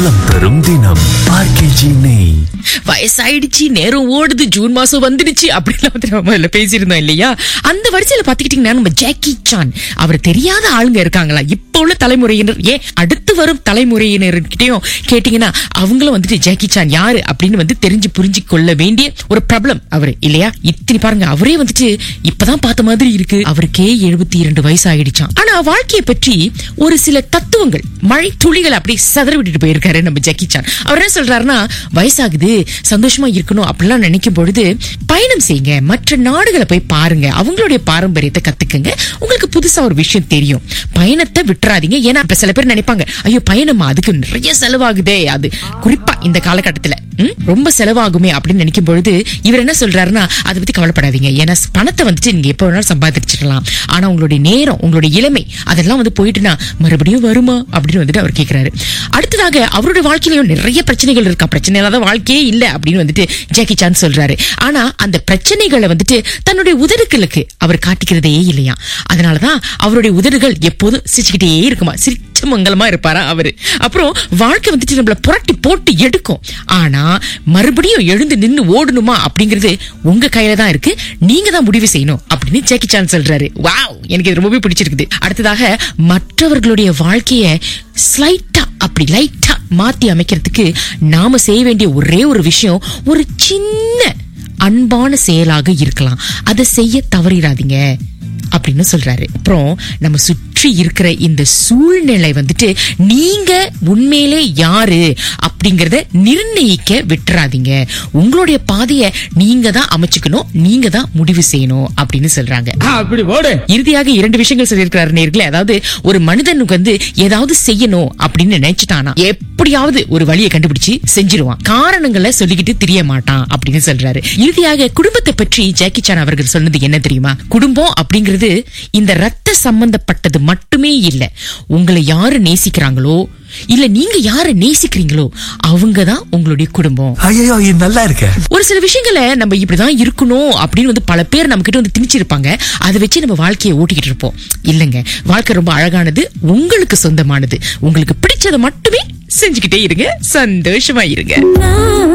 நலம் தரும் தினம் ஆர்கேஜி நெய் வயசாயிடுச்சு நேரம் ஓடுது ஜூன் மாசம் வந்துடுச்சு அப்படிலாம் வந்து நம்ம முதல்ல பேசியிருந்தோம் இல்லையா அந்த வரிசையில பாத்துக்கிட்டீங்கன்னா நம்ம ஜாக்கி சான் அவர் தெரியாத ஆளுங்க இருக்காங்களா இப்ப உள்ள தலைமுறையினர் ஏன் அடுத்து வரும் தலைமுறையினர்கிட்டயும் கேட்டீங்கன்னா அவங்களும் வந்துட்டு ஜாக்கி சான் யாரு அப்படின்னு வந்து தெரிஞ்சு புரிஞ்சு கொள்ள வேண்டிய ஒரு பிரபலம் அவரு இல்லையா இத்தனை பாருங்க அவரே வந்துட்டு இப்பதான் பார்த்த மாதிரி இருக்கு அவருக்கே எழுபத்தி இரண்டு வயசு ஆயிடுச்சான் ஆனா வாழ்க்கையை பற்றி ஒரு சில தத்துவங்கள் மழை துளிகள் அப்படி சதற விட்டுட்டு போயிருக்காரு நம்ம ஜாக்கி சான் அவர் என்ன சொல்றாருன்னா வயசாகுது சந்தோஷமா இருக்கணும் அப்படிலாம் நினைக்கும் பொழுது பயணம் செய்யுங்க மற்ற நாடுகளை போய் பாருங்க அவங்களுடைய பாரம்பரியத்தை கத்துக்குங்க உங்களுக்கு புதுசா ஒரு விஷயம் தெரியும் பயணத்தை விட்டுறாதீங்க ஏன்னா இப்ப சில பேர் நினைப்பாங்க ஐயோ பயணமா அதுக்கு நிறைய செலவாகுதே அது குறிப்பா இந்த காலகட்டத்துல ம், ரொம்ப செலவாகுமே அப்படின்னு நினைக்கும் பொழுது இவர் என்ன சொல்றாருன்னா அதை பத்தி கவலைப்படாதீங்க ஏன்னா பணத்தை வந்துட்டு நீங்க எப்ப வேணாலும் சம்பாதிச்சிடலாம் ஆனா உங்களுடைய நேரம் உங்களுடைய இளமை அதெல்லாம் வந்து போயிட்டுனா மறுபடியும் வருமா அப்படின்னு வந்துட்டு அவர் கேக்குறாரு அடுத்ததாக அவருடைய வாழ்க்கையிலயும் நிறைய பிரச்சனைகள் இருக்கா பிரச்சனை இல்லாத வாழ்க்கையே இல்ல அப்படின்னு வந்துட்டு ஜாக்கி சான் சொல்றாரு ஆனா அந்த பிரச்சனைகளை வந்துட்டு தன்னுடைய உதடுகளுக்கு அவர் காட்டிக்கிறதே இல்லையா அதனாலதான் அவருடைய உதடுகள் எப்போதும் சிரிச்சுக்கிட்டே இருக்குமா சிரிச்ச மங்கலமா இருப்பாரா அவரு அப்புறம் வாழ்க்கை வந்துட்டு நம்மள புரட்டி போட்டு எடுக்கும் ஆனா மறுபடியும் எழுந்து நின்னு ஓடணுமா அப்படிங்கிறது உங்க கையில தான் இருக்கு நீங்க தான் முடிவு செய்யணும் அப்படின்னு ஜாக்கி சான் சொல்றாரு வாவ் எனக்கு இது ரொம்பவே பிடிச்சிருக்குது அடுத்ததாக மற்றவர்களுடைய வாழ்க்கைய ஸ்லைட்டா அப்படி லைட்டா மாத்தி அமைக்கிறதுக்கு நாம செய்ய வேண்டிய ஒரே ஒரு விஷயம் ஒரு சின்ன அன்பான செயலாக இருக்கலாம் அதை செய்ய தவறிடாதீங்க அப்படின்னு சொல்றாரு அப்புறம் நம்ம சுற்றி இருக்கிற இந்த சூழ்நிலை வந்துட்டு நீங்க உண்மையிலே யாரு அப்படிங்கறத நிர்ணயிக்க விட்டுறாதீங்க உங்களுடைய பாதைய நீங்க தான் அமைச்சுக்கணும் நீங்க தான் முடிவு செய்யணும் அப்படின்னு சொல்றாங்க அப்படி ஓடு இறுதியாக இரண்டு விஷயங்கள் சொல்லியிருக்கிறாரு நேர்களே அதாவது ஒரு மனிதனுக்கு வந்து ஏதாவது செய்யணும் அப்படின்னு நினைச்சிட்டானா எப்படியாவது ஒரு வழியை கண்டுபிடிச்சு செஞ்சிருவான் காரணங்களை சொல்லிக்கிட்டு தெரிய மாட்டான் அப்படின்னு சொல்றாரு இறுதியாக குடும்பத்தை பற்றி ஜாக்கி சான் அவர்கள் சொன்னது என்ன தெரியுமா குடும்பம் அப்படிங்கிறது இந்த ரத்த சம்பந்தப்பட்டது மட்டுமே இல்ல உங்களை யாரு நேசிக்கிறாங்களோ இல்ல நீங்க யாரை நேசிக்கிறீங்களோ அவங்க தான் உங்களுடைய குடும்பம் ஐயோ இது நல்லா இருக்க ஒரு சில விஷயங்களை நம்ம இப்படிதான் இருக்கணும் அப்படின்னு வந்து பல பேர் நம்ம கிட்ட வந்து திணிச்சிருப்பாங்க அதை வச்சு நம்ம வாழ்க்கையை ஓட்டிக்கிட்டு இருப்போம் இல்லங்க வாழ்க்கை ரொம்ப அழகானது உங்களுக்கு சொந்தமானது உங்களுக்கு பிடிச்சதை மட்டுமே செஞ்சுக்கிட்டே இருங்க சந்தோஷமா இருங்க நான்